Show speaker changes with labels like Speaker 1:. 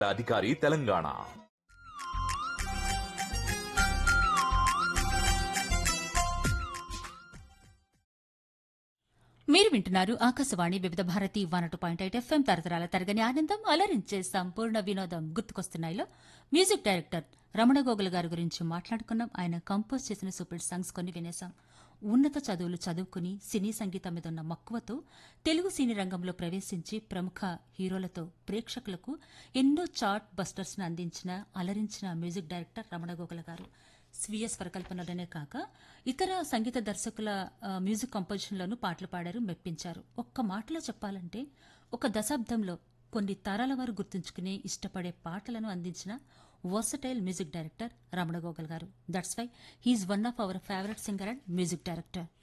Speaker 1: అధికారి తెలంగాణ
Speaker 2: మీరు వింటున్నారు Akashvani Vividha Bharati one two point eight FM తరతరాల తరగని ఆనందం అలరించే సంపూర్ణ వినోదం గుర్తుకొస్తున్నాయిలో మ్యూజిక్ డైరెక్టర్ రమణ గోగుల గారి గురించి మాట్లాడుకున్నాం ఆయన కంపోజ్ చేసిన సూపర్ సాంగ్స్ కొన్ని వినేశాం ఉన్నత చదువులు చదువుకుని సినీ సంగీతం మీద ఉన్న మక్కువతో తెలుగు సినీ రంగంలో ప్రవేశించి ప్రముఖ హీరోలతో ప్రేక్షకులకు ఎన్నో చార్ట్ బస్టర్స్ ను అందించిన అలరించిన మ్యూజిక్ డైరెక్టర్ రమణ గోగుల గారు స్వీయ స్వరకల్పనలోనే కాక ఇతర సంగీత దర్శకుల ఆ, మ్యూజిక్ కంపోజిషన్లోనూ పాటలు పాడారు మెప్పించారు ఒక్క మాటలో చెప్పాలంటే ఒక దశాబ్దంలో కొన్ని తరాల వారు గుర్తుంచుకునే ఇష్టపడే పాటలను అందించిన versatile music director Ramana Gogula గారు that's why he's one of our favourite singer and music director